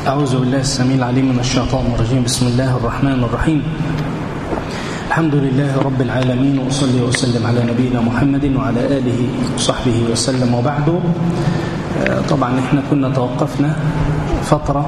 أعوذ بالله السميع العليم من الشيطان الرجيم بسم الله الرحمن الرحيم الحمد لله رب العالمين وأصلي وأسلم على نبينا محمد وعلى آله وصحبه وسلم وبعد طبعا احنا كنا توقفنا فترة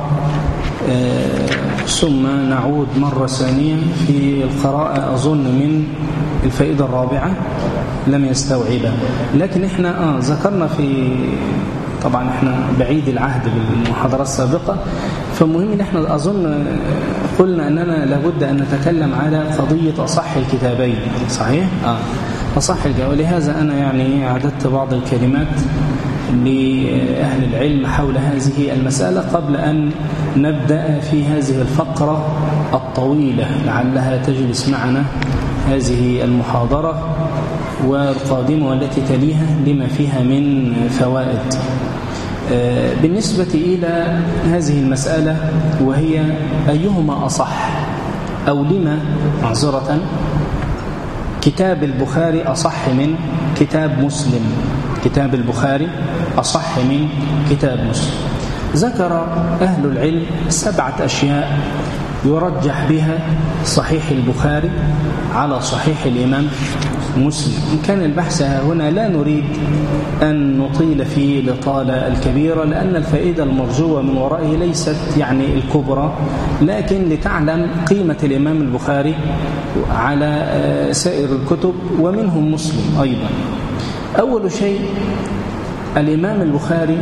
ثم نعود مرة ثانية في القراءة أظن من الفائدة الرابعة لم يستوعبها لكن احنا آه ذكرنا في طبعا احنا بعيد العهد بالمحاضرة السابقة فمهم ان احنا اظن قلنا اننا لابد ان نتكلم على قضية اصح الكتابين صحيح؟ اه اصح الكتابين ولهذا انا يعني اعددت بعض الكلمات لأهل العلم حول هذه المسألة قبل أن نبدأ في هذه الفقرة الطويلة لعلها تجلس معنا هذه المحاضرة والقادمة والتي تليها لما فيها من فوائد بالنسبة إلى هذه المسألة وهي أيهما أصح أو لما معذرة كتاب البخاري أصح من كتاب مسلم كتاب البخاري أصح من كتاب مسلم ذكر أهل العلم سبعة أشياء يرجح بها صحيح البخاري على صحيح الإمام مسلم إن كان البحث هنا لا نريد أن نطيل فيه لطالة الكبيرة لأن الفائدة المرجوة من ورائه ليست يعني الكبرى لكن لتعلم قيمة الإمام البخاري على سائر الكتب ومنهم مسلم أيضا أول شيء الإمام البخاري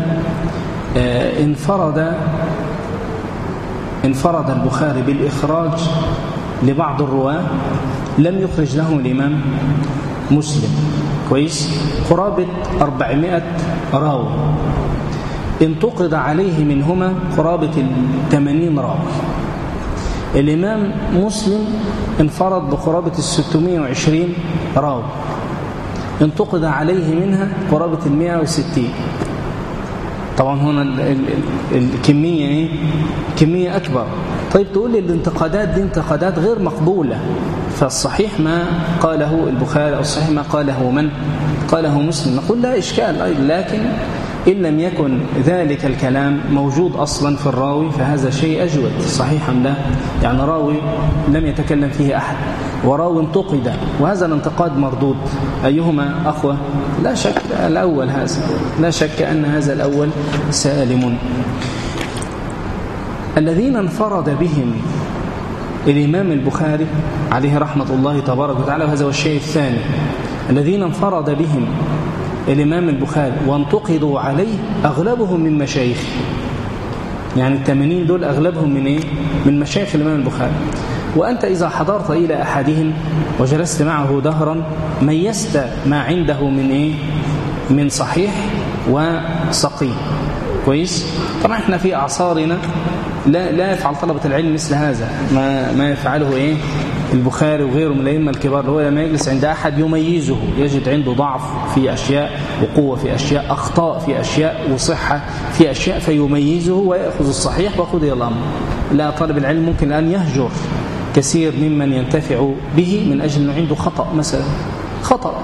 انفرد انفرد البخاري بالإخراج لبعض الرواة لم يخرج لهم الإمام مسلم كويس قرابة 400 راوي انتقد عليه منهما قرابة 80 راوي الإمام مسلم انفرد بقرابة 620 راوي انتقد عليه منها قرابة ال 160 طبعا هنا ال ال ال الكمية ايه كمية أكبر طيب تقول لي الانتقادات دي انتقادات غير مقبولة فالصحيح ما قاله البخاري أو الصحيح ما قاله من قاله مسلم نقول لا إشكال أيضا لكن إن لم يكن ذلك الكلام موجود أصلا في الراوي فهذا شيء أجود صحيحا لا يعني راوي لم يتكلم فيه أحد وراوي انتقد وهذا الانتقاد مردود أيهما أقوى لا شك الأول هذا لا شك أن هذا الأول سالم الذين انفرد بهم الإمام البخاري عليه رحمة الله تبارك وتعالى وهذا هو الشيء الثاني الذين انفرد بهم الإمام البخاري وانتقدوا عليه أغلبهم من مشايخ يعني الثمانين دول أغلبهم من إيه؟ من مشايخ الإمام البخاري وأنت إذا حضرت إلى أحدهم وجلست معه دهرا ميزت ما عنده من إيه؟ من صحيح وسقيم كويس طبعا احنا في أعصارنا لا لا يفعل طلبة العلم مثل هذا ما ما يفعله ايه البخاري وغيره من الائمه الكبار هو لما يجلس عند احد يميزه يجد عنده ضعف في اشياء وقوه في اشياء اخطاء في اشياء وصحه في اشياء فيميزه وياخذ الصحيح ويقضي الامر لا طالب العلم ممكن ان يهجر كثير ممن ينتفع به من اجل انه عنده خطا مثلا خطا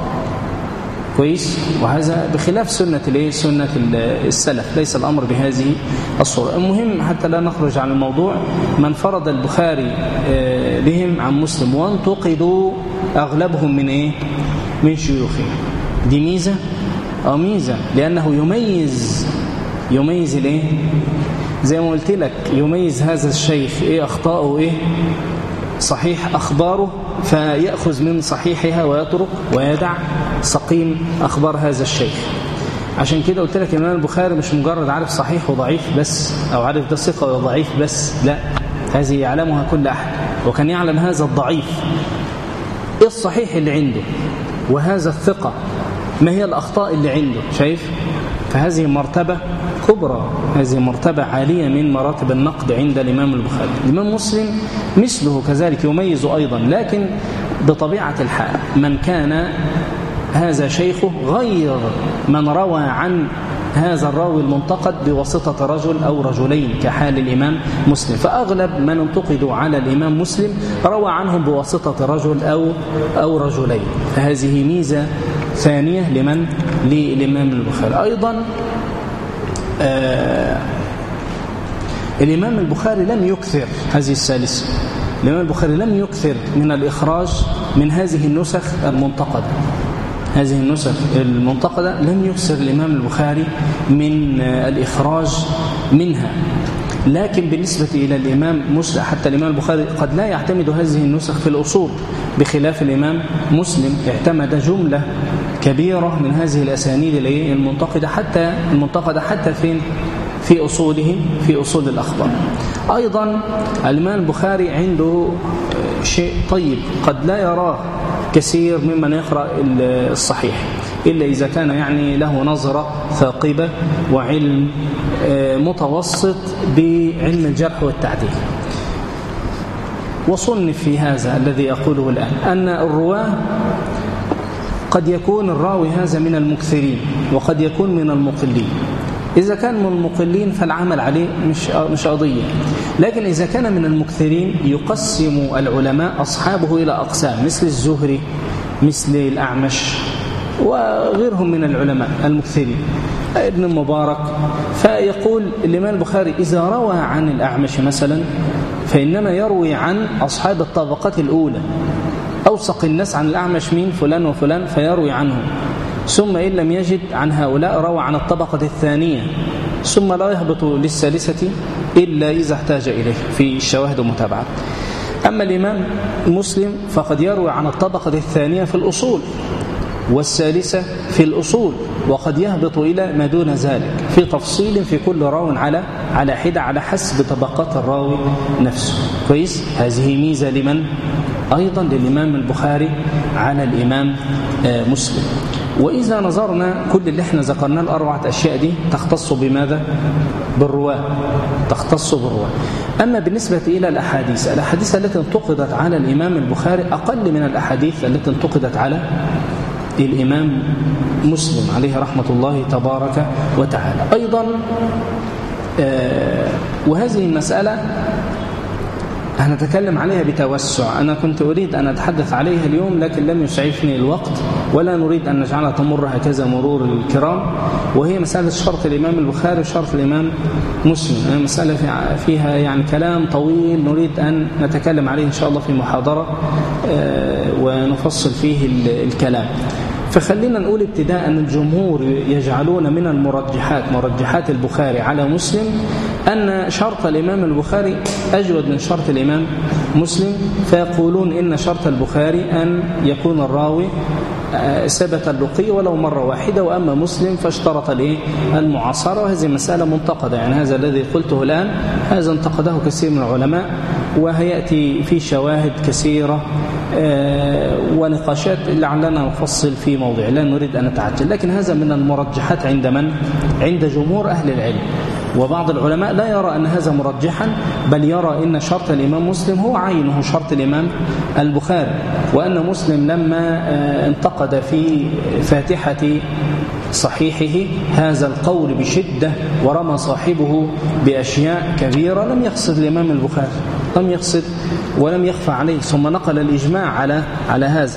كويس وهذا بخلاف سنة الايه سنة السلف ليس الأمر بهذه الصورة المهم حتى لا نخرج عن الموضوع من فرض البخاري بهم عن مسلم وانتقدوا أغلبهم من إيه من شيوخه دي ميزة أو ميزة لأنه يميز يميز الايه زي ما قلت لك يميز هذا الشيخ ايه اخطاؤه ايه صحيح اخباره فياخذ من صحيحها ويترك ويدع سقيم اخبار هذا الشيخ عشان كده قلت لك الامام البخاري مش مجرد عارف صحيح وضعيف بس او عارف ده ثقه وضعيف بس لا هذه يعلمها كل احد وكان يعلم هذا الضعيف ايه الصحيح اللي عنده وهذا الثقه ما هي الاخطاء اللي عنده شايف فهذه مرتبه كبرى هذه مرتبة عالية من مراتب النقد عند الإمام البخاري الإمام مسلم مثله كذلك يميز أيضا لكن بطبيعة الحال من كان هذا شيخه غير من روى عن هذا الراوي المنتقد بواسطة رجل أو رجلين كحال الإمام مسلم فأغلب من انتقدوا على الإمام مسلم روى عنهم بواسطة رجل أو, أو رجلين فهذه ميزة ثانية لمن للإمام البخاري أيضا الإمام البخاري لم يكثر هذه الثالثة الإمام البخاري لم يكثر من الإخراج من هذه النسخ المنتقدة هذه النسخ المنتقدة لم يكثر الإمام البخاري من الإخراج منها لكن بالنسبة إلى الإمام مسلم حتى الإمام البخاري قد لا يعتمد هذه النسخ في الأصول بخلاف الإمام مسلم اعتمد جملة كبيرة من هذه الأسانيد المنتقدة حتى المنتقدة حتى فين في أصوله في أصول الأخبار أيضا الإمام البخاري عنده شيء طيب قد لا يراه كثير ممن يقرأ الصحيح إلا إذا كان يعني له نظرة ثاقبة وعلم متوسط بعلم الجرح والتعديل وصنف في هذا الذي أقوله الآن أن الرواه قد يكون الراوي هذا من المكثرين وقد يكون من المقلين إذا كان من المقلين فالعمل عليه مش مش قضية لكن إذا كان من المكثرين يقسم العلماء أصحابه إلى أقسام مثل الزهري مثل الأعمش وغيرهم من العلماء المكثرين ابن المبارك فيقول الإمام البخاري إذا روى عن الأعمش مثلا فإنما يروي عن أصحاب الطبقات الأولى أوثق الناس عن الأعمش مين فلان وفلان فيروي عنهم ثم إن لم يجد عن هؤلاء روى عن الطبقة الثانية ثم لا يهبط للثالثة إلا إذا احتاج إليه في الشواهد المتابعة أما الإمام مسلم فقد يروي عن الطبقة الثانية في الأصول والثالثة في الأصول وقد يهبط إلى ما دون ذلك في تفصيل في كل راو على على حدة على حسب طبقات الراوي نفسه كويس هذه ميزة لمن أيضا للإمام البخاري على الإمام مسلم وإذا نظرنا كل اللي احنا ذكرناه الأربعة أشياء دي تختص بماذا؟ بالرواة تختص بالرواة أما بالنسبة إلى الأحاديث الأحاديث التي انتقدت على الإمام البخاري أقل من الأحاديث التي انتقدت على الإمام مسلم عليه رحمة الله تبارك وتعالى أيضا آه وهذه المسألة هنتكلم عليها بتوسع أنا كنت أريد أن أتحدث عليها اليوم لكن لم يسعفني الوقت ولا نريد أن نجعلها تمر هكذا مرور الكرام وهي مسألة شرط الإمام البخاري وشرط الإمام مسلم مسألة فيها يعني كلام طويل نريد أن نتكلم عليه إن شاء الله في محاضرة ونفصل فيه الكلام فخلينا نقول ابتداء أن الجمهور يجعلون من المرجحات مرجحات البخاري على مسلم أن شرط الإمام البخاري أجود من شرط الإمام مسلم فيقولون إن شرط البخاري أن يكون الراوي ثبت اللقي ولو مرة واحدة وأما مسلم فاشترط الايه المعاصرة وهذه مسألة منتقدة يعني هذا الذي قلته الآن هذا انتقده كثير من العلماء وهيأتي في شواهد كثيرة ونقاشات لعلنا نفصل في موضع لا نريد أن نتعجل لكن هذا من المرجحات عند من؟ عند جمهور أهل العلم وبعض العلماء لا يرى أن هذا مرجحا بل يرى أن شرط الإمام مسلم هو عينه شرط الإمام البخاري وأن مسلم لما انتقد في فاتحة صحيحه هذا القول بشدة ورمى صاحبه بأشياء كبيرة لم يقصد الإمام البخاري لم يقصد ولم يخفى عليه ثم نقل الإجماع على على هذا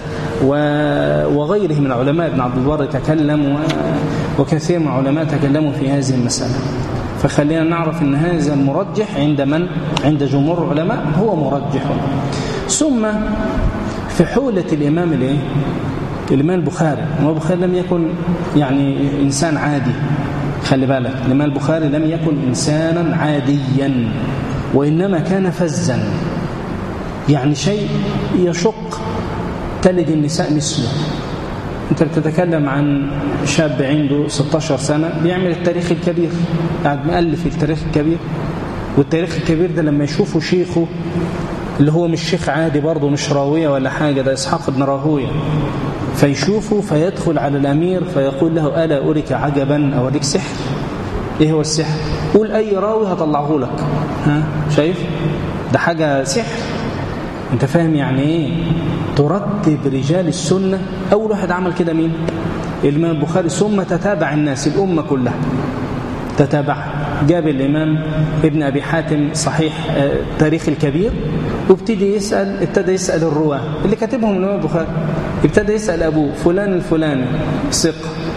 وغيره من علماء ابن عبد البر تكلم وكثير من العلماء تكلموا في هذه المسألة فخلينا نعرف ان هذا المرجح عند من عند جمهور العلماء هو مرجح ثم في حولة الإمام الايه الإمام البخاري الإمام البخاري لم يكن يعني إنسان عادي خلي بالك الإمام البخاري لم يكن إنسانا عاديا وإنما كان فزا يعني شيء يشق تلد النساء مثله انت بتتكلم عن شاب عنده 16 سنة بيعمل التاريخ الكبير قاعد مؤلف التاريخ الكبير والتاريخ الكبير ده لما يشوفه شيخه اللي هو مش شيخ عادي برضه مش راوية ولا حاجة ده إسحاق بن راهوية فيشوفه فيدخل على الأمير فيقول له ألا أريك عجبا أوريك سحر إيه هو السحر قول أي راوي هطلعه لك ها شايف ده حاجة سحر انت فاهم يعني ايه ترتب رجال السنة أول واحد عمل كده مين الإمام البخاري ثم تتابع الناس الأمة كلها تتابع جاب الإمام ابن أبي حاتم صحيح التاريخ الكبير وابتدي يسأل ابتدى يسأل الرواة اللي كاتبهم الإمام البخاري ابتدى يسأل أبوه فلان الفلاني ثقة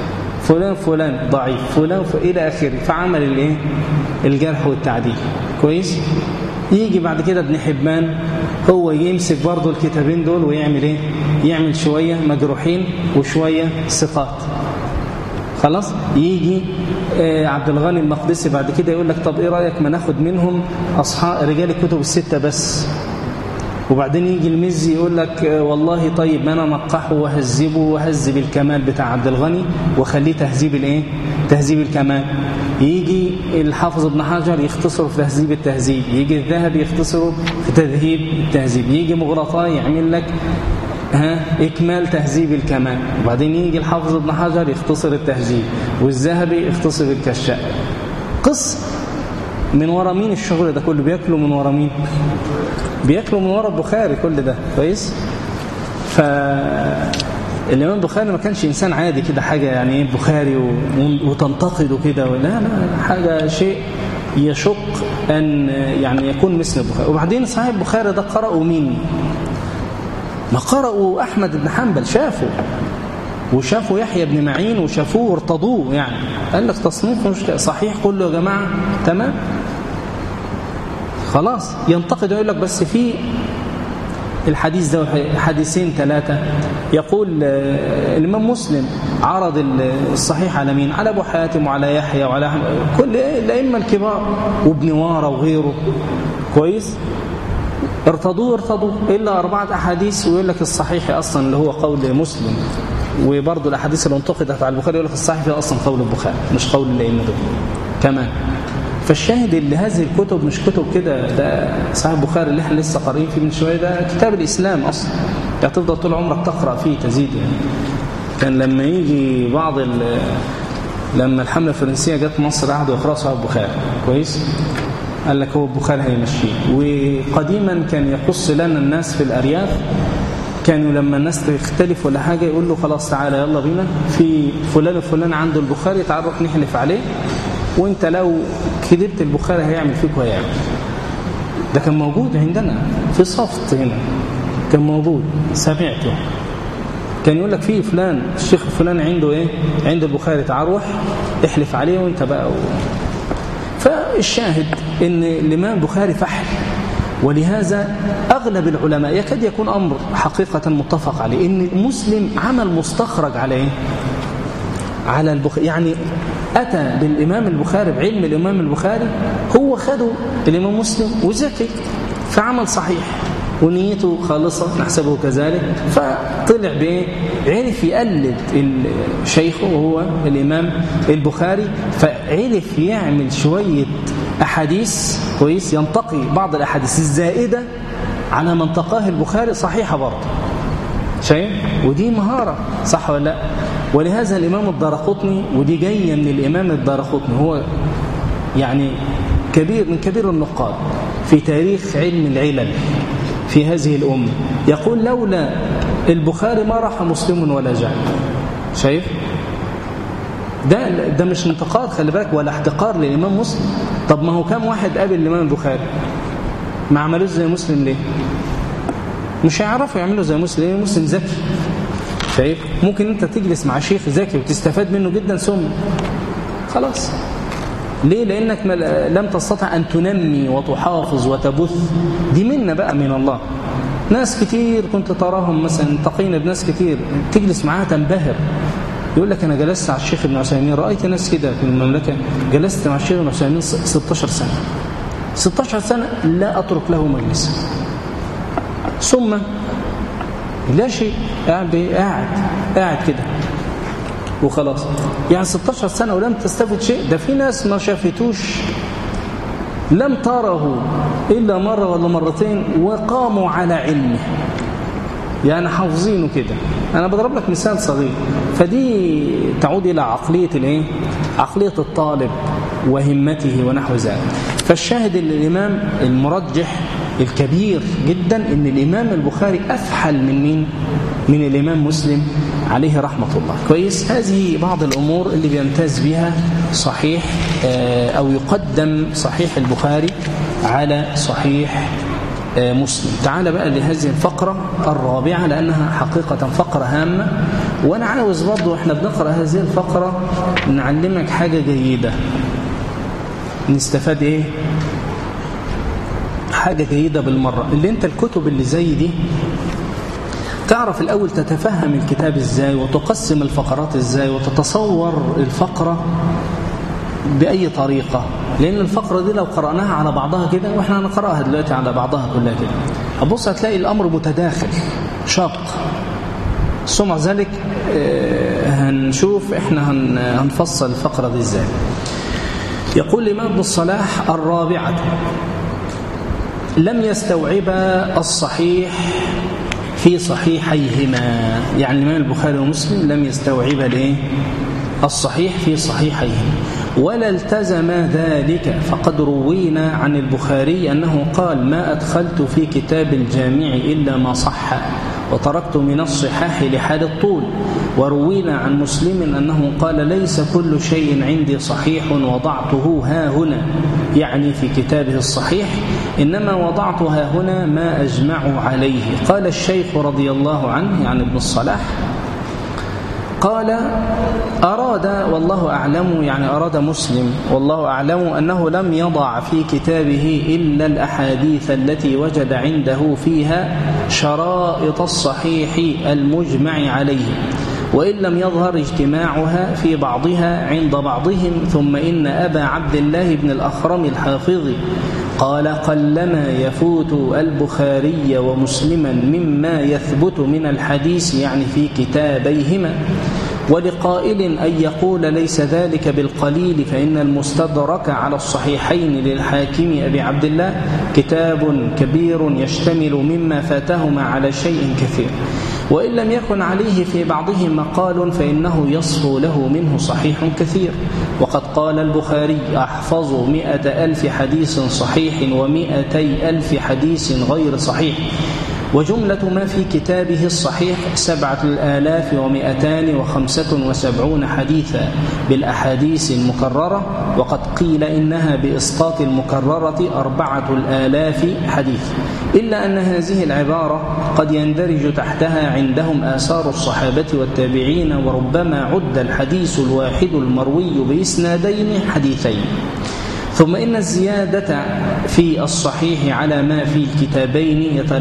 فلان فلان ضعيف فلان ف... إلى آخره فعمل الإيه الجرح والتعديل كويس يجي بعد كده ابن حبان هو يمسك برضه الكتابين دول ويعمل ايه يعمل شوية مجروحين وشوية ثقات خلاص يجي آه عبد الغني المقدسي بعد كده يقول لك طب ايه رايك ما ناخد منهم اصحاب رجال الكتب السته بس وبعدين يجي المزي يقول لك آه والله طيب ما انا نقحه وهذبه وهذب الكمال بتاع عبد الغني واخليه تهذيب الايه تهذيب الكمال يجي الحافظ ابن حجر يختصره في تهذيب التهذيب يجي الذهبي يختصره في تذهيب التهذيب يجي مغلطاء يعمل لك ها إكمال تهذيب الكمال وبعدين يجي الحافظ ابن حجر يختصر التهذيب والذهبي يختصر الكشاء قص من ورا مين الشغل ده كله بياكلوا من ورا مين بياكلوا من ورا البخاري كل ده كويس ف الإمام البخاري ما كانش إنسان عادي كده حاجة يعني إيه بخاري وتنتقده كده لا لا حاجة شيء يشق أن يعني يكون مثل البخاري وبعدين صحيح البخاري ده قرأوا مين ما قرأوا أحمد بن حنبل شافوا وشافوا يحيى بن معين وشافوه وارتضوه يعني قال لك تصنيف مش صحيح كله يا جماعة تمام خلاص ينتقد ويقول لك بس في الحديث ده حديثين ثلاثة يقول الإمام مسلم عرض الصحيح على مين على أبو حاتم وعلى يحيى وعلى كل الأئمة الكبار وابن وارة وغيره كويس ارتضوه ارتضوه إلا أربعة أحاديث ويقول لك الصحيح أصلا اللي هو قول مسلم وبرضه الأحاديث اللي انتقدت على البخاري يقول لك الصحيح فيها أصلا قول البخاري مش قول الأئمة دول كمان فالشاهد اللي هذه الكتب مش كتب كده ده صحيح البخاري اللي احنا لسه قارئين فيه من شويه ده كتاب الاسلام اصلا هتفضل طول عمرك تقرا فيه تزيد يعني كان لما يجي بعض لما الحمله الفرنسيه جت مصر قعدوا يقراوا صحيح البخاري كويس قال لك هو البخاري هيمشيه وقديما كان يقص لنا الناس في الارياف كانوا لما الناس تختلف ولا حاجه يقول له خلاص تعالى يلا بينا في فلان وفلان عنده البخاري تعال نروح نحلف عليه وانت لو كذبت البخاري هيعمل فيك وهيعمل ده كان موجود عندنا في صفت هنا كان موجود سمعته كان يقول لك في فلان الشيخ فلان عنده ايه عنده البخاري تعال روح احلف عليه وانت بقى و... فالشاهد ان الامام البخاري فحل ولهذا أغلب العلماء يكاد يكون أمر حقيقة متفق عليه إن المسلم عمل مستخرج على إيه؟ على البخاري يعني أتى بالإمام البخاري بعلم الإمام البخاري هو خده الإمام مسلم وذكي فعمل صحيح ونيته خالصة نحسبه كذلك فطلع بإيه عرف يقلد شيخه وهو الإمام البخاري فعرف يعمل شوية أحاديث كويس ينتقي بعض الأحاديث الزائدة على ما انتقاه البخاري صحيحة برضه شايف ودي مهارة صح ولا لا ولهذا الإمام الدارقطني ودي جاية من الإمام الدارقطني هو يعني كبير من كبير النقاد في تاريخ علم العلل في هذه الأمة يقول لولا البخاري ما راح مسلم ولا جاء شايف ده ده مش انتقاد خلي بالك ولا احتقار للإمام مسلم طب ما هو كم واحد قابل الإمام البخاري ما عملوش زي مسلم ليه مش هيعرفوا يعملوا زي مسلم ليه مسلم ذكي شايف ممكن انت تجلس مع شيخ ذكي وتستفاد منه جدا ثم خلاص ليه لانك لم تستطع ان تنمي وتحافظ وتبث دي منا بقى من الله ناس كتير كنت تراهم مثلا التقينا بناس كتير تجلس معاها تنبهر يقول لك انا جلست على الشيخ ابن عثيمين رايت ناس كده في المملكه جلست مع الشيخ ابن عثيمين 16 سنه 16 سنه لا اترك له مجلسا ثم لا شيء قاعد قاعد قاعد كده وخلاص يعني 16 سنة ولم تستفد شيء ده في ناس ما شافتوش لم تره إلا مرة ولا مرتين وقاموا على علمه يعني حافظينه كده أنا بضرب لك مثال صغير فدي تعود إلى عقلية الإيه؟ عقلية الطالب وهمته ونحو ذلك فالشاهد الإمام المرجح الكبير جدا ان الامام البخاري افحل من مين من الامام مسلم عليه رحمه الله كويس هذه بعض الامور اللي بيمتاز بها صحيح او يقدم صحيح البخاري على صحيح مسلم تعال بقى لهذه الفقرة الرابعة لأنها حقيقة فقرة هامة وأنا عاوز برضو إحنا بنقرأ هذه الفقرة نعلمك حاجة جيدة نستفاد إيه حاجة جيدة بالمرة اللي أنت الكتب اللي زي دي تعرف الأول تتفهم الكتاب إزاي وتقسم الفقرات إزاي وتتصور الفقرة بأي طريقة لأن الفقرة دي لو قرأناها على بعضها كده وإحنا هنقرأها دلوقتي على بعضها كلها كده هتبص هتلاقي الأمر متداخل شاق ثم ذلك هنشوف إحنا هنفصل الفقرة دي إزاي يقول الإمام ابن الصلاح الرابعة لم يستوعب الصحيح في صحيحيهما يعني الإمام البخاري ومسلم لم يستوعب الايه الصحيح في صحيحيهما ولا التزم ذلك فقد روينا عن البخاري أنه قال ما أدخلت في كتاب الجامع إلا ما صح وتركت من الصحاح لحال الطول وروينا عن مسلم أنه قال ليس كل شيء عندي صحيح وضعته ها هنا يعني في كتابه الصحيح إنما وضعت ها هنا ما أجمع عليه قال الشيخ رضي الله عنه يعني ابن الصلاح قال أراد والله أعلم يعني أراد مسلم والله أعلم أنه لم يضع في كتابه إلا الأحاديث التي وجد عنده فيها شرائط الصحيح المجمع عليه وإن لم يظهر اجتماعها في بعضها عند بعضهم ثم إن أبا عبد الله بن الأخرم الحافظ قال قلما يفوت البخاري ومسلما مما يثبت من الحديث يعني في كتابيهما ولقائل أن يقول ليس ذلك بالقليل فإن المستدرك على الصحيحين للحاكم أبي عبد الله كتاب كبير يشتمل مما فاتهما على شيء كثير وإن لم يكن عليه في بعضهم مقال فإنه يصفو له منه صحيح كثير وقد قال البخاري أحفظ مئة ألف حديث صحيح ومئتي ألف حديث غير صحيح وجملة ما في كتابه الصحيح سبعة الآلاف ومئتان وخمسة وسبعون حديثا بالأحاديث المكررة وقد قيل إنها بإسقاط المكررة أربعة الآلاف حديث إلا أن هذه العبارة قد يندرج تحتها عندهم آثار الصحابة والتابعين وربما عد الحديث الواحد المروي بإسنادين حديثين ثم إن الزيادة في الصحيح على ما في الكتابين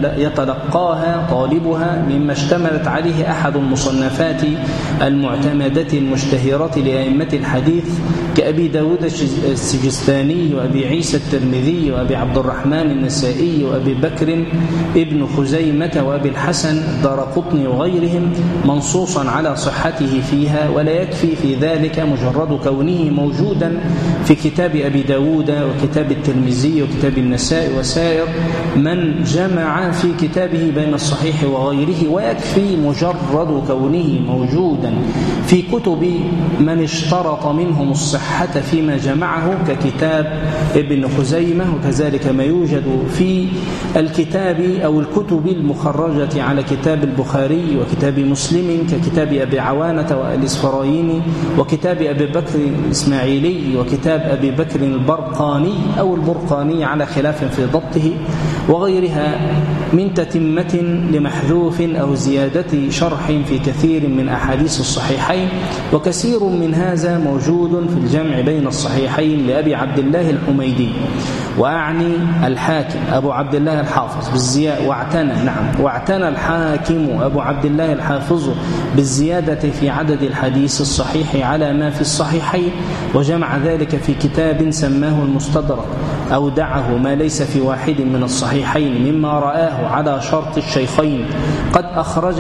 يتلقاها طالبها مما اشتملت عليه أحد المصنفات المعتمدة المشتهرة لأئمة الحديث كأبي داود السجستاني وأبي عيسى الترمذي وأبي عبد الرحمن النسائي وأبي بكر ابن خزيمة وأبي الحسن الدارقطني وغيرهم منصوصا على صحته فيها ولا يكفي في ذلك مجرد كونه موجودا في كتاب أبي داود وكتاب الترمذي وكتاب النساء وسائر من جمع في كتابه بين الصحيح وغيره ويكفي مجرد كونه موجودا في كتب من اشترط منهم الصحة فيما جمعه ككتاب ابن خزيمة وكذلك ما يوجد في الكتاب أو الكتب المخرجة على كتاب البخاري وكتاب مسلم ككتاب أبي عوانة والإسفرايني وكتاب أبي بكر الإسماعيلي وكتاب أبي بكر البرقاني أو البرقاني على خلاف في ضبطه وغيرها من تتمة لمحذوف أو زيادة شرح في كثير من أحاديث الصحيحين وكثير من هذا موجود في الجمع بين الصحيحين لأبي عبد الله الحميدي وأعني الحاكم أبو عبد الله الحافظ بالزيادة واعتنى نعم واعتنى الحاكم أبو عبد الله الحافظ بالزيادة في عدد الحديث الصحيح على ما في الصحيحين وجمع ذلك في كتاب سماه المستدرك أودعه ما ليس في واحد من الصحيحين مما رآه على شرط الشيخين قد أخرج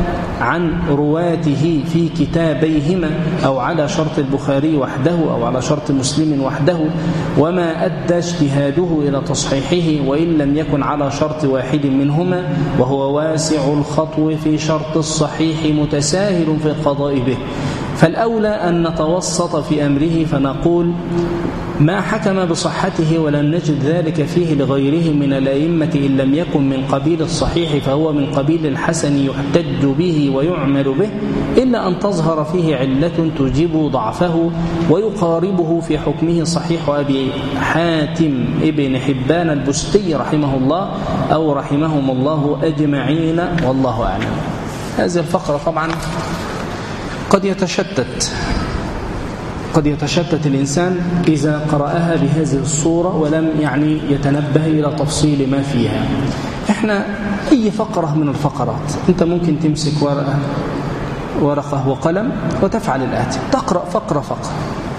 عن رواته في كتابيهما أو على شرط البخاري وحده أو على شرط مسلم وحده وما أدى اجتهاده إلى تصحيحه وإن لم يكن على شرط واحد منهما وهو واسع الخطو في شرط الصحيح متساهل في القضاء به فالأولى أن نتوسط في أمره فنقول ما حكم بصحته ولم نجد ذلك فيه لغيره من الأئمة إن لم يكن من قبيل الصحيح فهو من قبيل الحسن يحتج به ويعمل به إلا أن تظهر فيه علة تجيب ضعفه ويقاربه في حكمه صحيح أبي حاتم ابن حبان البستي رحمه الله أو رحمهم الله أجمعين والله أعلم هذه الفقرة طبعا قد يتشتت قد يتشتت الإنسان إذا قرأها بهذه الصورة ولم يعني يتنبه إلى تفصيل ما فيها إحنا أي فقرة من الفقرات أنت ممكن تمسك ورقة ورقة وقلم وتفعل الآتي تقرأ فقرة فقرة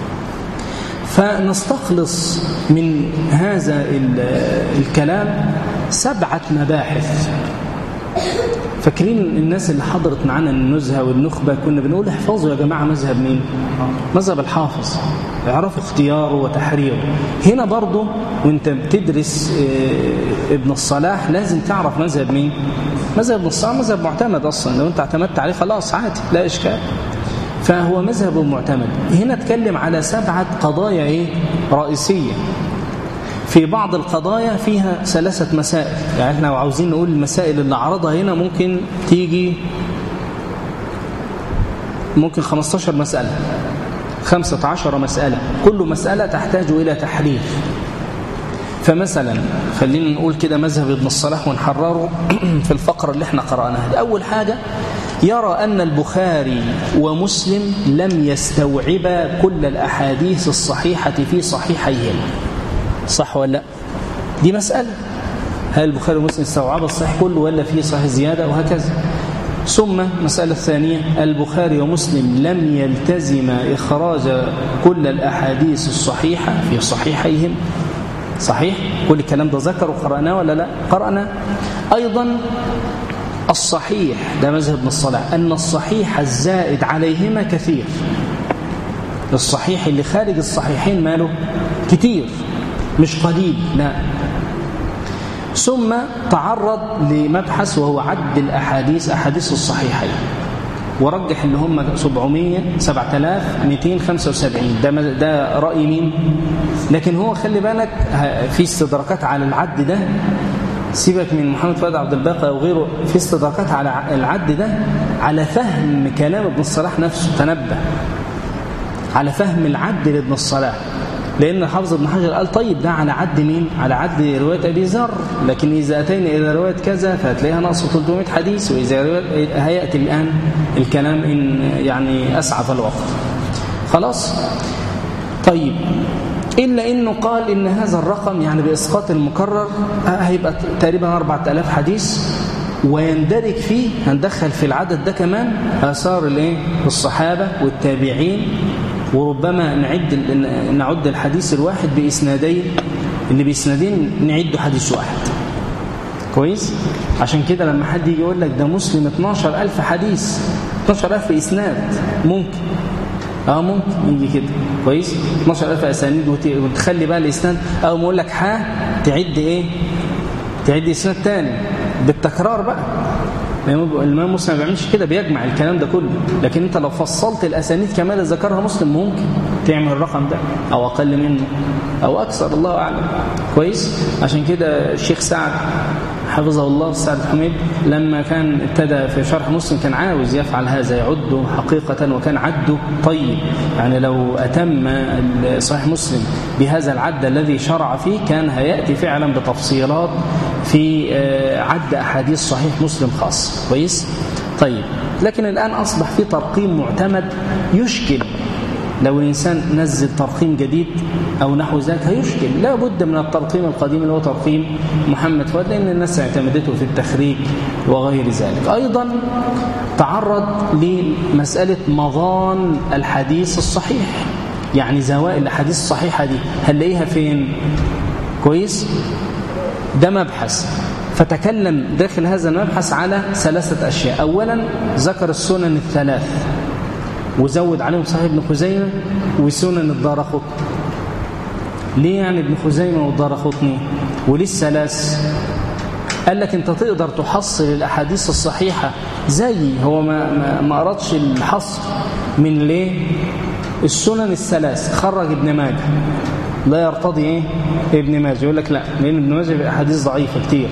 فنستخلص من هذا الكلام سبعة مباحث فاكرين الناس اللي حضرت معانا النزهة والنخبة كنا بنقول احفظوا يا جماعة مذهب مين مذهب الحافظ اعرفوا اختياره وتحريره هنا برضه وانت بتدرس ابن الصلاح لازم تعرف مذهب مين مذهب ابن الصلاح مذهب معتمد اصلا لو انت اعتمدت عليه خلاص عادي لا اشكال فهو مذهب معتمد هنا اتكلم على سبعة قضايا ايه رئيسية في بعض القضايا فيها ثلاثة مسائل يعني احنا عاوزين نقول المسائل اللي عرضها هنا ممكن تيجي ممكن 15 مسألة 15 مسألة كل مسألة تحتاج إلى تحرير فمثلا خلينا نقول كده مذهب ابن الصلاح ونحرره في الفقرة اللي احنا قرأناها أول حاجة يرى أن البخاري ومسلم لم يستوعبا كل الأحاديث الصحيحة في صحيحيهما صح ولا لا دي مسألة هل البخاري ومسلم استوعب الصحيح كله ولا فيه صحيح زيادة وهكذا ثم مسألة ثانية البخاري ومسلم لم يلتزم إخراج كل الأحاديث الصحيحة في صحيحيهم صحيح كل الكلام ده ذكر وقرأناه ولا لا قرأنا أيضا الصحيح ده مذهب ابن الصلاح أن الصحيح الزائد عليهما كثير الصحيح اللي خارج الصحيحين ماله كتير مش قليل لا ثم تعرض لمبحث وهو عد الأحاديث أحاديث الصحيحين ورجح ان هم 700 7275 ده ده راي مين لكن هو خلي بالك في استدراكات على العد ده سيبك من محمد فؤاد عبد الباقي او غيره في استدراكات على العد ده على فهم كلام ابن الصلاح نفسه تنبه على فهم العد لابن الصلاح لأن حافظ ابن حجر قال طيب ده على عد مين؟ على عد رواية أبي ذر لكن إذا أتينا إلى رواية كذا فهتلاقيها ناقص 300 حديث وإذا هيأتي الآن الكلام إن يعني أسعف الوقت خلاص؟ طيب إلا إنه قال إن هذا الرقم يعني بإسقاط المكرر هيبقى تقريبا 4000 حديث ويندرج فيه هندخل في العدد ده كمان آثار الايه الصحابة والتابعين وربما نعد نعد الحديث الواحد بإسنادين اللي بإسنادين نعده حديث واحد كويس عشان كده لما حد يجي يقول لك ده مسلم 12000 حديث 12000 إسناد ممكن اه ممكن يجي كده كويس 12000 اسانيد وتخلي بقى الاسناد او ما اقول لك ها تعد ايه تعد اسناد تاني بالتكرار بقى الإمام مسلم ما بيعملش كده بيجمع الكلام ده كله لكن أنت لو فصلت الأسانيد كما ذكرها مسلم ممكن تعمل الرقم ده أو أقل منه أو أكثر الله أعلم كويس عشان كده الشيخ سعد حفظه الله سعد الحميد لما كان ابتدى في شرح مسلم كان عاوز يفعل هذا يعده حقيقة وكان عده طيب يعني لو أتم صحيح مسلم بهذا العد الذي شرع فيه كان هيأتي فعلا بتفصيلات في عد أحاديث صحيح مسلم خاص كويس طيب لكن الآن أصبح في ترقيم معتمد يشكل لو الإنسان نزل ترقيم جديد أو نحو ذلك هيشكل لا بد من الترقيم القديم اللي هو ترقيم محمد فؤاد لأن الناس اعتمدته في التخريج وغير ذلك أيضا تعرض لمسألة مضان الحديث الصحيح يعني زوائل الأحاديث الصحيحة دي هنلاقيها فين كويس ده مبحث فتكلم داخل هذا المبحث على ثلاثة أشياء أولا ذكر السنن الثلاث وزود عليهم صحيح ابن خزيمة وسنن الدار خطن ليه يعني ابن خزيمة والدار خطني وليه الثلاث قال لك انت تقدر تحصل الأحاديث الصحيحة زي هو ما, ما, ما أردش الحصر من ليه السنن الثلاث خرج ابن ماجه لا يرتضي ايه ابن ماجه يقول لك لا لان ابن ماجه احاديث ضعيفه كتير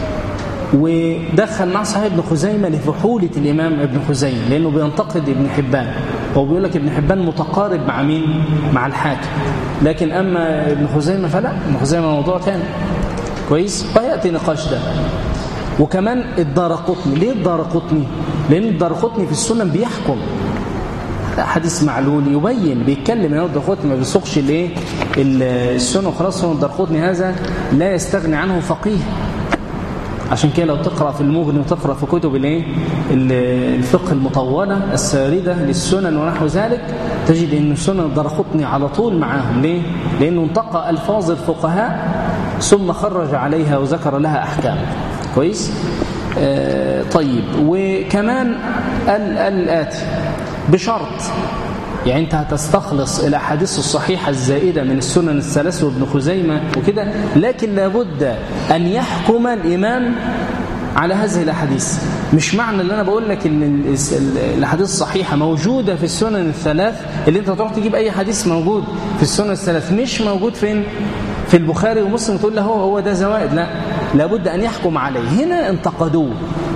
ودخل مع صحيح ابن خزيمة لفحولة الإمام ابن خزيمة لأنه بينتقد ابن حبان هو بيقول لك ابن حبان متقارب مع مين؟ مع الحاكم لكن أما ابن خزيمة فلا ابن خزيمة موضوع ثاني كويس؟ ويأتي نقاش ده وكمان الدار قطني ليه الدار قطني؟ لأن الدار قطني في السنن بيحكم حديث معلول يبين بيتكلم ان الدرقطني ما بيسوقش الايه السنه وخلاص هو الدرقطني هذا لا يستغني عنه فقيه عشان كده لو تقرأ في المغني وتقرأ في كتب الايه الفقه المطولة الساردة للسنن ونحو ذلك تجد ان السنن الدرقطني على طول معاهم ليه؟ لأنه انتقى ألفاظ الفقهاء ثم خرج عليها وذكر لها أحكام كويس؟ آه طيب وكمان الآتي بشرط يعني انت هتستخلص الاحاديث الصحيحه الزائده من السنن الثلاث وابن خزيمه وكده لكن لابد ان يحكم الامام على هذه الاحاديث مش معنى اللي انا بقول لك ان الاحاديث الصحيحه موجوده في السنن الثلاث اللي انت تروح تجيب اي حديث موجود في السنن الثلاث مش موجود فين في البخاري ومسلم تقول له هو هو ده زوائد لا لابد ان يحكم عليه هنا انتقدوه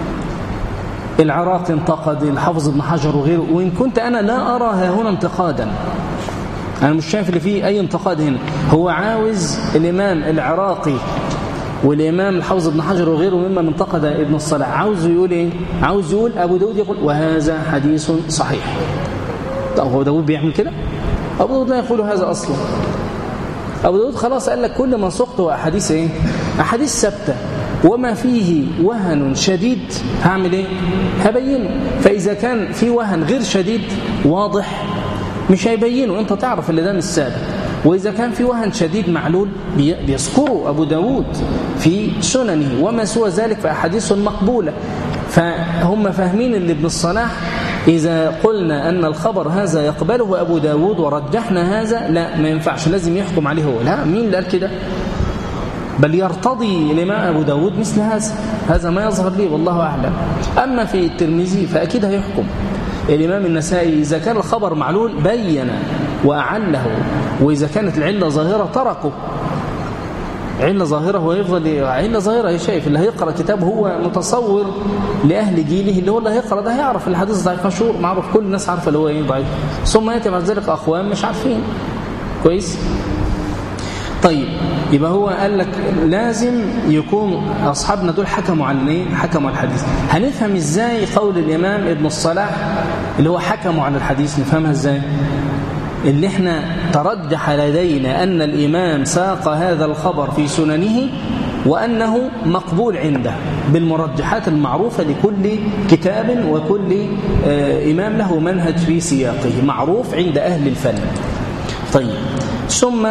العراق انتقد الحافظ ابن حجر وغيره وإن كنت أنا لا أرى هنا انتقادا أنا مش شايف اللي فيه أي انتقاد هنا هو عاوز الإمام العراقي والإمام الحافظ ابن حجر وغيره ممن انتقد ابن الصلاح عاوز يقول إيه؟ عاوز يقول أبو داود يقول وهذا حديث صحيح طب هو داود بيعمل كده؟ أبو داود لا يقول هذا أصلا أبو داود خلاص قال لك كل ما سقط أحاديث إيه؟ أحاديث ثابتة وما فيه وهن شديد هعمل ايه هبينه فاذا كان في وهن غير شديد واضح مش هيبينه انت تعرف اللي ده مش ثابت وإذا كان في وهن شديد معلول بيذكره أبو داود في سننه وما سوى ذلك فأحاديث مقبولة فهم فاهمين اللي ابن الصلاح إذا قلنا أن الخبر هذا يقبله أبو داود ورجحنا هذا لا ما ينفعش لازم يحكم عليه هو لا مين اللي قال كده بل يرتضي الإمام أبو داود مثل هذا هذا ما يظهر لي والله أعلم أما في الترمذي فأكيد هيحكم الإمام النسائي إذا كان الخبر معلول بين وأعله وإذا كانت العلة ظاهرة تركه علة ظاهرة هو يفضل علة ظاهرة يا شايف اللي هيقرأ كتاب هو متصور لأهل جيله اللي هو اللي هيقرأ ده هيعرف الحديث ضعيف مشهور معروف كل الناس عارفة اللي هو ايه ضعيف ثم يأتي بعد ذلك أقوام مش عارفين كويس طيب يبقى هو قال لك لازم يكون أصحابنا دول حكموا على ايه حكموا على الحديث هنفهم ازاي قول الإمام ابن الصلاح اللي هو حكموا على الحديث نفهمها ازاي اللي احنا ترجح لدينا أن الإمام ساق هذا الخبر في سننه وأنه مقبول عنده بالمرجحات المعروفة لكل كتاب وكل إمام له منهج في سياقه معروف عند أهل الفن طيب ثم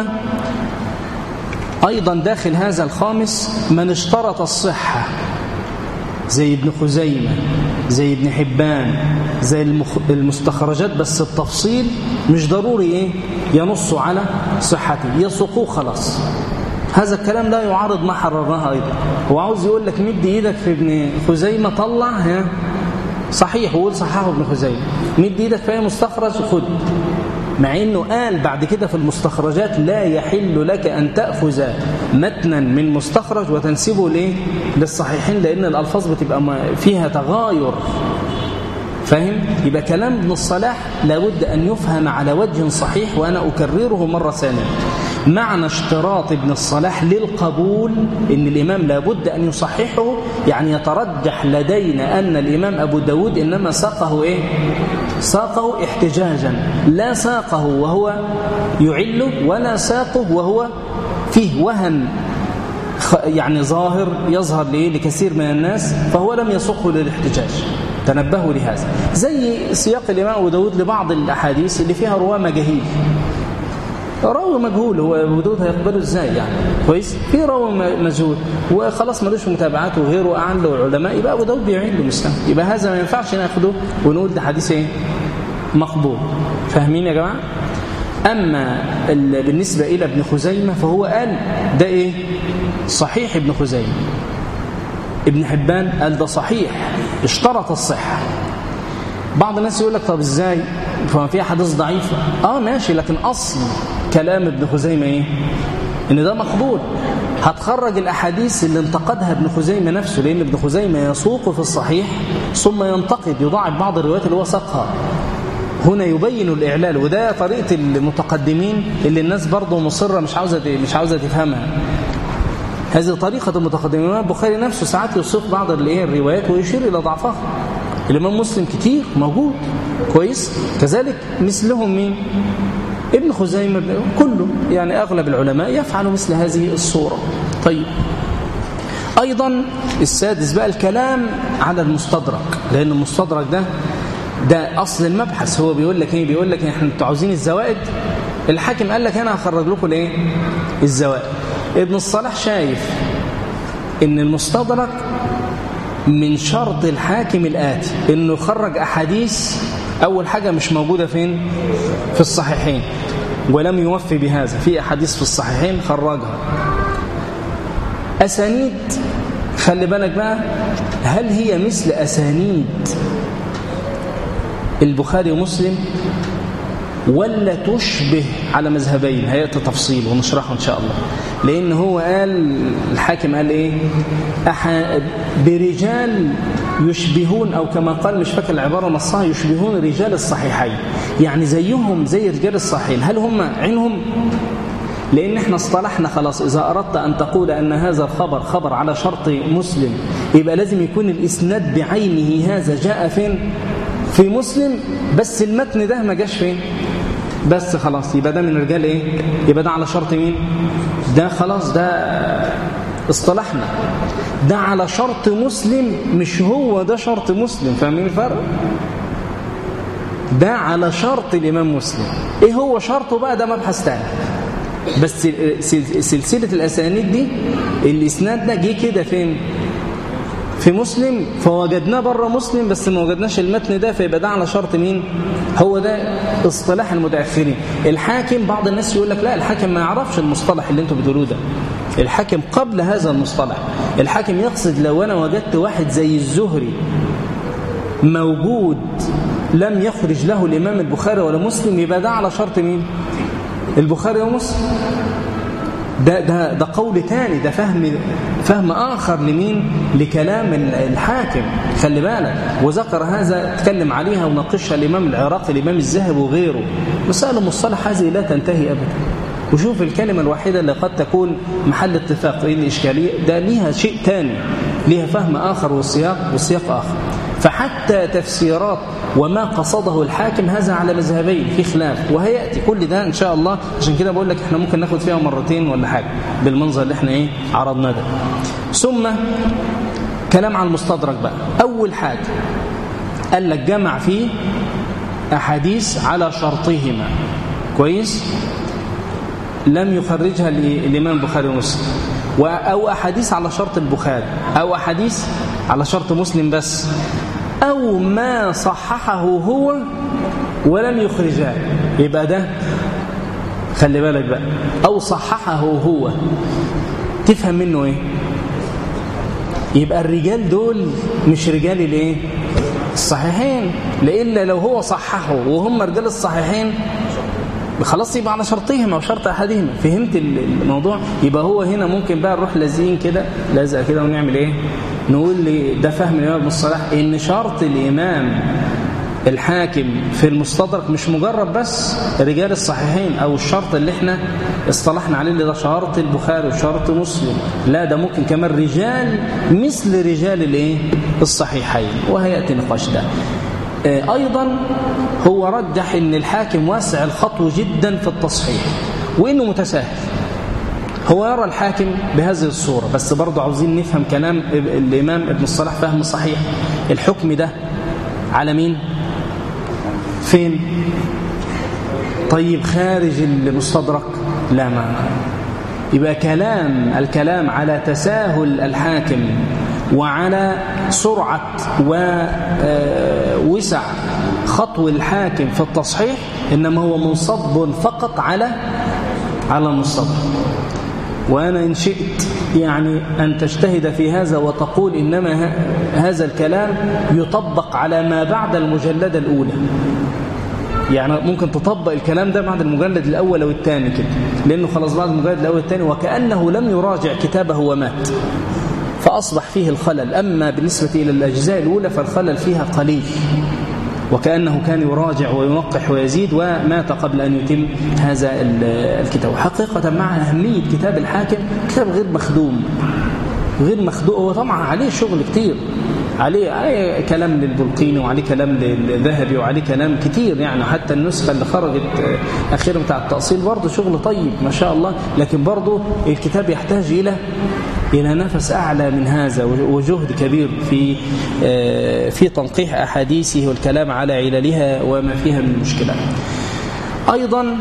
أيضا داخل هذا الخامس من اشترط الصحة زي ابن خزيمة زي ابن حبان زي المستخرجات بس التفصيل مش ضروري ايه ينصوا على صحته يسقوه خلاص هذا الكلام لا يعارض ما حررناه ايضا هو عاوز يقول لك مد ايدك في ابن خزيمة طلع ها صحيح وقول صححه ابن خزيمة مد ايدك في اي مستخرج خد مع انه قال بعد كده في المستخرجات لا يحل لك ان تاخذ متنا من مستخرج وتنسبه ليه للصحيحين لان الالفاظ بتبقى فيها تغاير فاهم يبقى كلام ابن الصلاح لابد ان يفهم على وجه صحيح وانا اكرره مره ثانيه معنى اشتراط ابن الصلاح للقبول ان الامام لابد ان يصححه يعني يترجح لدينا ان الامام ابو داود انما ساقه ايه ساقه احتجاجا لا ساقه وهو يعله ولا ساقه وهو فيه وهن يعني ظاهر يظهر ليه لكثير من الناس فهو لم يسقه للاحتجاج تنبهوا لهذا زي سياق الإمام أبو داود لبعض الأحاديث اللي فيها رواه مجاهيل راوي مجهول هو ابو داود هيقبله ازاي يعني كويس في راوي مجهول وخلاص ملوش متابعات وغيره اعان له العلماء يبقى ابو داود بيعين له مسلم يبقى هذا ما ينفعش ناخده ونقول ده حديث ايه مقبول فاهمين يا جماعه اما بالنسبه الى ابن خزيمه فهو قال ده ايه صحيح ابن خزيمه ابن حبان قال ده صحيح اشترط الصحه بعض الناس يقول لك طب ازاي فما فيها حديث ضعيفه اه ماشي لكن اصل كلام ابن خزيمة إيه؟ إن ده مقبول هتخرج الأحاديث اللي انتقدها ابن خزيمة نفسه لأن ابن خزيمة يسوق في الصحيح ثم ينتقد يضاعف بعض الروايات اللي هو ساقها هنا يبين الإعلال وده طريقة المتقدمين اللي الناس برضه مصرة مش عاوزة مش عاوزة تفهمها هذه طريقة المتقدمين البخاري نفسه ساعات يسوق بعض الروايات ويشير إلى ضعفها الإمام مسلم كتير موجود كويس كذلك مثلهم مين ابن خزيمة كله يعني أغلب العلماء يفعل مثل هذه الصورة طيب أيضا السادس بقى الكلام على المستدرك لأن المستدرك ده ده أصل المبحث هو بيقول لك إيه بيقول لك إحنا أنتوا عاوزين الزوائد الحاكم قال لك أنا هخرج لكم الإيه الزوائد ابن الصلاح شايف إن المستدرك من شرط الحاكم الآتي إنه يخرج أحاديث أول حاجة مش موجودة فين في الصحيحين ولم يوفي بهذا في أحاديث في الصحيحين خرجها أسانيد خلي بالك بقى هل هي مثل أسانيد البخاري ومسلم ولا تشبه على مذهبين هيأتي تفصيل ونشرحه إن شاء الله لأن هو قال الحاكم قال إيه برجال يشبهون أو كما قال مش فاكر العبارة نصها يشبهون رجال الصحيحين يعني زيهم زي رجال الصحيحين هل هم عينهم لأن احنا اصطلحنا خلاص إذا أردت أن تقول أن هذا الخبر خبر على شرط مسلم يبقى لازم يكون الإسناد بعينه هذا جاء فين في مسلم بس المتن ده ما جاش فين بس خلاص يبقى ده من رجال ايه يبقى ده على شرط مين ده خلاص ده اصطلحنا ده على شرط مسلم مش هو ده شرط مسلم فاهمين الفرق ده على شرط الامام مسلم ايه هو شرطه بقى ده مبحث تاني بس سلسله الاسانيد دي الاسناد ده جه كده فين في مسلم فوجدناه بره مسلم بس ما وجدناش المتن ده فيبقى ده على شرط مين هو ده اصطلاح المتاخرين الحاكم بعض الناس يقول لك لا الحاكم ما يعرفش المصطلح اللي انتوا بتقولوه ده الحاكم قبل هذا المصطلح الحاكم يقصد لو انا وجدت واحد زي الزهري موجود لم يخرج له الامام البخاري ولا مسلم يبقى ده على شرط مين البخاري ومسلم ده ده ده قول تاني ده فهم فهم آخر لمين لكلام الحاكم خلي بالك وذكر هذا اتكلم عليها وناقشها الإمام العراقي الإمام الذهب وغيره مسألة مصطلح هذه لا تنتهي أبدا وشوف الكلمة الوحيدة اللي قد تكون محل اتفاق إيه الإشكالية ده ليها شيء تاني ليها فهم آخر والسياق والسياق آخر فحتى تفسيرات وما قصده الحاكم هذا على مذهبين في خلاف وهياتي كل ده ان شاء الله عشان كده بقول لك احنا ممكن ناخد فيها مرتين ولا حاجه بالمنظر اللي احنا ايه عرضناه ده ثم كلام على المستدرك بقى اول حاجه قال لك جمع فيه احاديث على شرطهما كويس لم يخرجها الامام البخاري ومسلم او احاديث على شرط البخاري او احاديث على شرط مسلم بس أو ما صححه هو ولم يخرجاه يبقى ده خلي بالك بقى أو صححه هو تفهم منه إيه يبقى الرجال دول مش رجال الايه الصحيحين لإلا لو هو صححه وهم رجال الصحيحين خلاص يبقى على شرطهم او شرط احدهما فهمت الموضوع يبقى هو هنا ممكن بقى نروح لازقين كده لازقه كده ونعمل ايه نقول لي ده فهم الامام ابن الصلاح ان شرط الامام الحاكم في المستدرك مش مجرد بس رجال الصحيحين او الشرط اللي احنا اصطلحنا عليه اللي ده شرط البخاري وشرط مسلم لا ده ممكن كمان رجال مثل رجال الايه الصحيحين وهياتي نقاش ده ايضا هو رجح ان الحاكم واسع الخطو جدا في التصحيح وانه متساهل هو يرى الحاكم بهذه الصورة بس برضه عاوزين نفهم كلام الإمام ابن الصلاح فهم صحيح الحكم ده على مين فين طيب خارج المستدرك لا ما يبقى كلام الكلام على تساهل الحاكم وعلى سرعة ووسع خطو الحاكم في التصحيح إنما هو منصب فقط على على المستدرك وأنا إن شئت يعني أن تجتهد في هذا وتقول إنما هذا الكلام يطبق على ما بعد المجلدة الأولى يعني ممكن تطبق الكلام ده بعد المجلد الأول أو الثاني كده لأنه خلاص بعد المجلد الأول والثاني وكأنه لم يراجع كتابه ومات فأصبح فيه الخلل أما بالنسبة إلى الأجزاء الأولى فالخلل فيها قليل وكأنه كان يراجع وينقح ويزيد ومات قبل أن يتم هذا الكتاب حقيقة مع أهمية كتاب الحاكم كتاب غير مخدوم غير مخدوم هو طبعا عليه شغل كتير عليه, عليه كلام للبلقيني وعليه كلام للذهبي وعليه كلام كتير يعني حتى النسخة اللي خرجت أخيرا بتاع التأصيل برضه شغل طيب ما شاء الله لكن برضه الكتاب يحتاج إلى إلى نفس أعلى من هذا وجهد كبير في في تنقيح أحاديثه والكلام على عللها وما فيها من مشكلة أيضا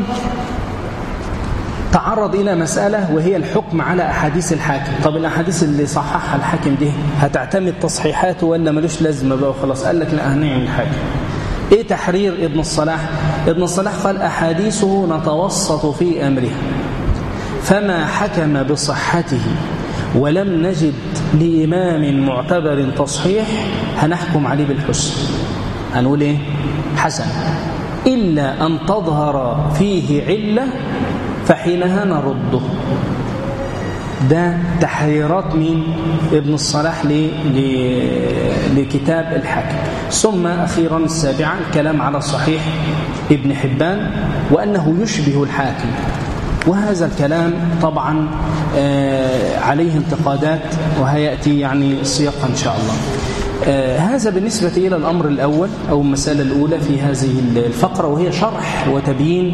تعرض إلى مسألة وهي الحكم على أحاديث الحاكم طب الأحاديث اللي صححها الحاكم دي هتعتمد تصحيحاته ولا ملوش لازمة بقى وخلاص قال لك لا هنعمل الحاكم إيه تحرير ابن الصلاح ابن الصلاح قال أحاديثه نتوسط في أمرها فما حكم بصحته ولم نجد لإمام معتبر تصحيح هنحكم عليه بالحسن هنقول إيه حسن إلا أن تظهر فيه علة فحينها نرده ده تحريرات من ابن الصلاح لكتاب الحاكم ثم أخيرا السابعة الكلام على صحيح ابن حبان وأنه يشبه الحاكم وهذا الكلام طبعا عليه انتقادات وهيأتي يعني سياقا إن شاء الله هذا بالنسبة إلى الأمر الأول أو المسألة الأولى في هذه الفقرة وهي شرح وتبيين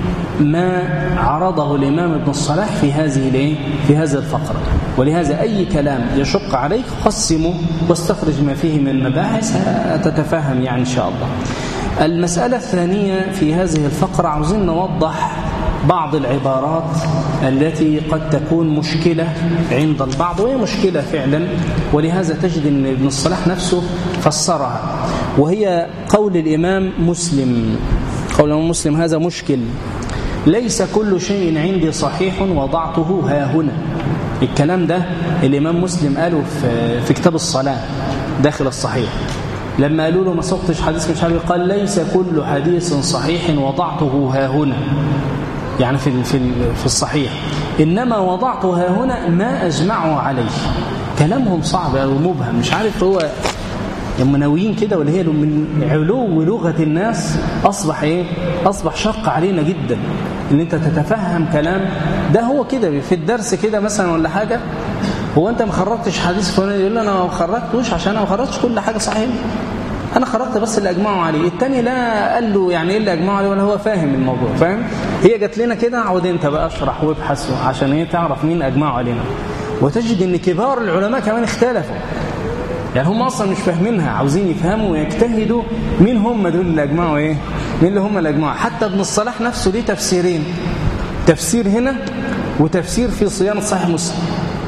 ما عرضه الإمام ابن الصلاح في هذه في هذه الفقرة ولهذا أي كلام يشق عليك قسمه واستخرج ما فيه من مباحث تتفهم يعني إن شاء الله المسألة الثانية في هذه الفقرة عاوزين نوضح بعض العبارات التي قد تكون مشكلة عند البعض وهي مشكلة فعلا ولهذا تجد أن ابن الصلاح نفسه فسرها وهي قول الإمام مسلم قول الإمام مسلم هذا مشكل ليس كل شيء عندي صحيح وضعته ها هنا الكلام ده الإمام مسلم قاله في, في كتاب الصلاة داخل الصحيح لما قالوا له ما سقطش حديث مش عارف قال ليس كل حديث صحيح وضعته ها هنا يعني في في في الصحيح انما وضعته ها هنا ما اجمعوا عليه كلامهم صعب او مبهم مش عارف هو لما ناويين كده ولا هي من علو لغه الناس اصبح ايه اصبح شق علينا جدا ان انت تتفهم كلام ده هو كده في الدرس كده مثلا ولا حاجه هو انت ما خرجتش حديث فلان يقول له انا ما خرجتوش عشان انا ما خرجتش كل حاجه صحيحه انا خرجت بس اللي اجمعوا عليه التاني لا قال له يعني ايه اللي اجمعوا عليه ولا هو فاهم الموضوع فاهم هي جات لنا كده عود انت بقى اشرح وابحث عشان ايه تعرف مين اجمعوا علينا وتجد ان كبار العلماء كمان اختلفوا يعني هم اصلا مش فاهمينها عاوزين يفهموا ويجتهدوا مين هم دول اللي اجمعوا ايه مين اللي هم اللي اجمعوا حتى ابن الصلاح نفسه ليه تفسيرين تفسير هنا وتفسير في صيانه صحيح مسلم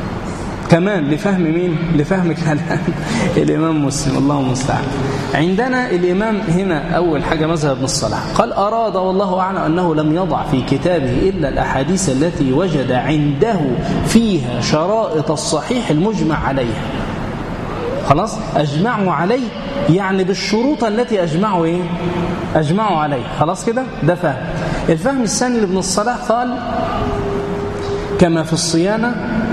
كمان لفهم مين لفهم كلام الإمام مسلم الله المستعان عندنا الإمام هنا أول حاجة مذهب ابن الصلاح قال أراد والله أعلم أنه لم يضع في كتابه إلا الأحاديث التي وجد عنده فيها شرائط الصحيح المجمع عليها خلاص أجمعوا عليه يعني بالشروط التي أجمعوا إيه أجمعوا عليه خلاص كده ده فهم الفهم الثاني لابن الصلاح قال كما في الصيانة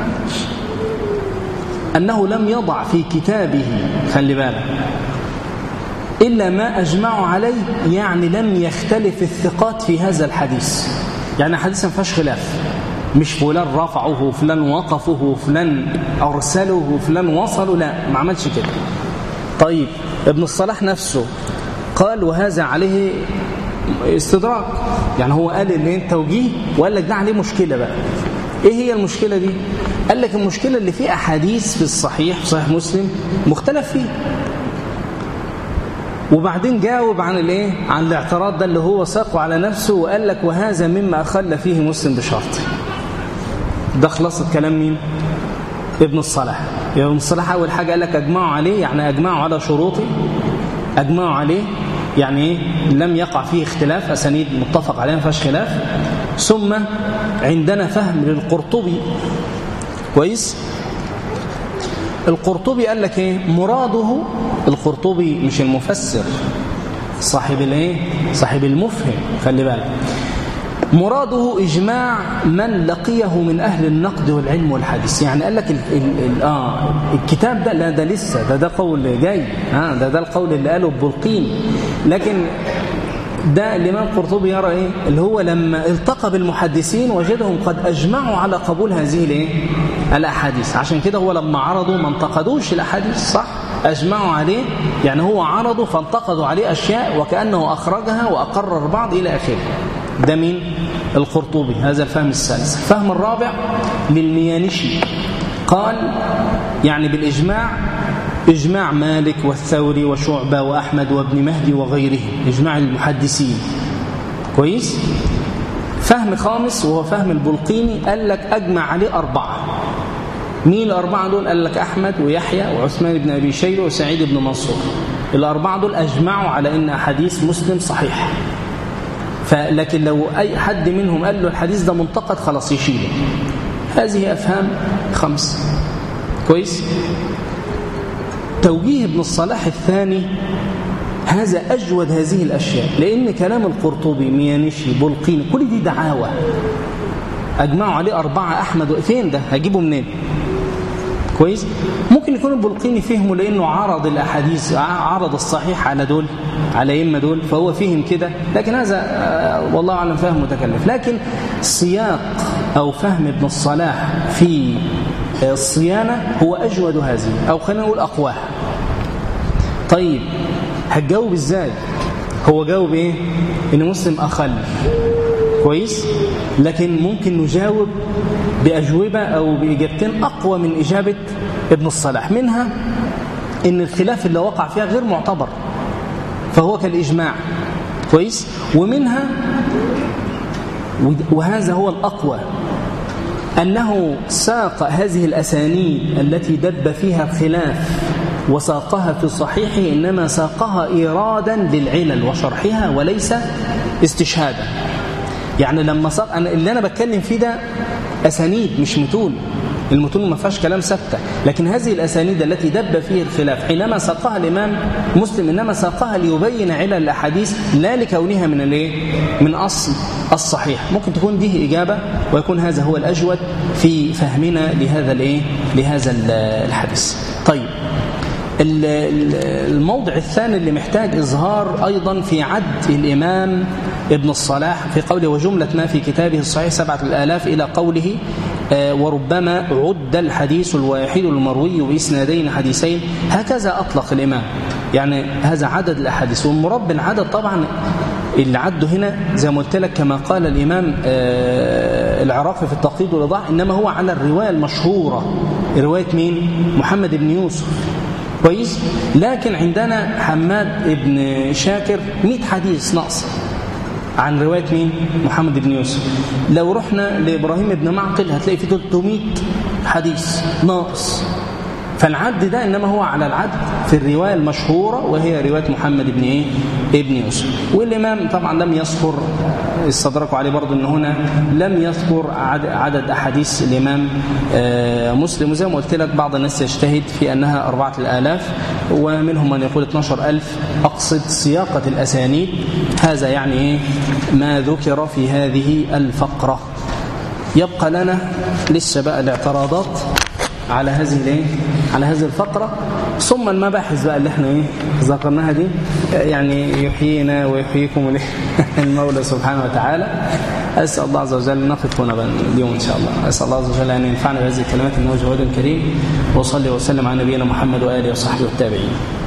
أنه لم يضع في كتابه خلي بالك إلا ما أجمعوا عليه يعني لم يختلف الثقات في هذا الحديث يعني حديث ما فيهاش خلاف مش فلان رفعه وفلان وقفه وفلان أرسله وفلان وصله لا ما عملش كده طيب ابن الصلاح نفسه قال وهذا عليه استدراك يعني هو قال اللي انت توجيه وقال لك ده عليه مشكلة بقى ايه هي المشكلة دي قال لك المشكلة اللي في أحاديث في الصحيح في صحيح مسلم مختلف فيه وبعدين جاوب عن الايه عن الاعتراض ده اللي هو ساقه على نفسه وقال لك وهذا مما أخل فيه مسلم بشرطه ده خلاصة كلام مين ابن الصلاح يعني ابن الصلاح أول حاجة قال لك أجمعوا عليه يعني أجمعوا على شروطي أجمعوا عليه يعني ايه لم يقع فيه اختلاف أسانيد متفق عليها ما فيهاش خلاف ثم عندنا فهم للقرطبي كويس القرطبي قال لك ايه مراده القرطبي مش المفسر صاحب الايه صاحب المفهم خلي بالك مراده إجماع من لقيه من أهل النقد والعلم والحديث يعني قال لك ال ال ال آه الكتاب ده لا ده لسه ده ده قول جاي آه ده ده القول اللي قاله البلقين لكن ده الإمام القرطبي يرى إيه اللي هو لما التقى بالمحدثين وجدهم قد أجمعوا على قبول هذه الإيه الأحاديث عشان كده هو لما عرضوا ما انتقدوش الأحاديث صح أجمعوا عليه يعني هو عرضوا فانتقدوا عليه أشياء وكأنه أخرجها وأقرر بعض إلى آخره ده مين القرطبي هذا الفهم الثالث الفهم الرابع للميانشي قال يعني بالإجماع إجماع مالك والثوري وشعبة وأحمد وابن مهدي وغيرهم إجماع المحدثين كويس فهم خامس وهو فهم البلقيني قال لك أجمع عليه أربعة مين الأربعة دول قال لك أحمد ويحيى وعثمان بن أبي شيبة وسعيد بن منصور الأربعة دول أجمعوا على أن أحاديث مسلم صحيح فلكن لو أي حد منهم قال له الحديث ده منتقد خلاص يشيله هذه أفهام خمس كويس توجيه ابن الصلاح الثاني هذا أجود هذه الأشياء لأن كلام القرطبي ميانشي بلقيني كل دي دعاوى أجمعوا عليه أربعة أحمد فين ده هجيبه منين كويس ممكن يكون البلقيني فهمه لأنه عرض الأحاديث عرض الصحيح على دول على إما دول فهو فهم كده لكن هذا والله أعلم فهم متكلف لكن سياق أو فهم ابن الصلاح في الصيانة هو أجود هذه أو خلينا نقول أقواها طيب هتجاوب إزاي هو جاوب إيه إن مسلم أخل كويس لكن ممكن نجاوب بأجوبة أو بإجابتين أقوى من إجابة ابن الصلاح منها إن الخلاف اللي وقع فيها غير معتبر فهو كالإجماع كويس ومنها وهذا هو الأقوى أنه ساق هذه الأسانيد التي دب فيها الخلاف وساقها في صحيحه إنما ساقها إيرادا للعلل وشرحها وليس استشهادا يعني لما ساق أنا اللي أنا بتكلم فيه ده أسانيد مش متون المتون ما فيهاش كلام ثابته لكن هذه الأسانيد التي دب فيه الخلاف حينما ساقها الإمام مسلم إنما ساقها ليبين علل الأحاديث لا لكونها من الايه من أصل الصحيح ممكن تكون دي إجابة ويكون هذا هو الأجود في فهمنا لهذا الايه لهذا الحديث طيب الموضع الثاني اللي محتاج إظهار أيضا في عد الإمام ابن الصلاح في قوله وجملة ما في كتابه الصحيح سبعة الآلاف إلى قوله وربما عد الحديث الواحد المروي بإسنادين حديثين هكذا أطلق الإمام يعني هذا عدد الأحاديث والمرب العدد طبعا اللي عده هنا زي ما قلت لك كما قال الإمام العراقي في التقييد والإضاح إنما هو على الرواية المشهورة رواية مين؟ محمد بن يوسف كويس لكن عندنا حماد بن شاكر 100 حديث ناقص عن رواية مين؟ محمد بن يوسف لو رحنا لإبراهيم بن معقل هتلاقي فيه 300 حديث ناقص فالعد ده إنما هو على العد في الرواية المشهورة وهي رواية محمد بن إيه؟ ابن يوسف والإمام طبعا لم يذكر استدركوا عليه برضو أن هنا لم يذكر عدد أحاديث الإمام مسلم وزي ما قلت لك بعض الناس يجتهد في أنها أربعة الآلاف ومنهم من يقول 12 ألف أقصد سياقة الأسانيد هذا يعني إيه ما ذكر في هذه الفقرة يبقى لنا لسه بقى الاعتراضات على هذه الايه على هذه الفقره ثم المباحث بقى اللي احنا ايه ذكرناها دي يعني يحيينا ويحييكم المولى سبحانه وتعالى اسال الله عز وجل نقف هنا اليوم ان شاء الله اسال الله عز وجل ان ينفعنا بهذه الكلمات انه جواد كريم واصلي وسلم على نبينا محمد واله وصحبه والتابعين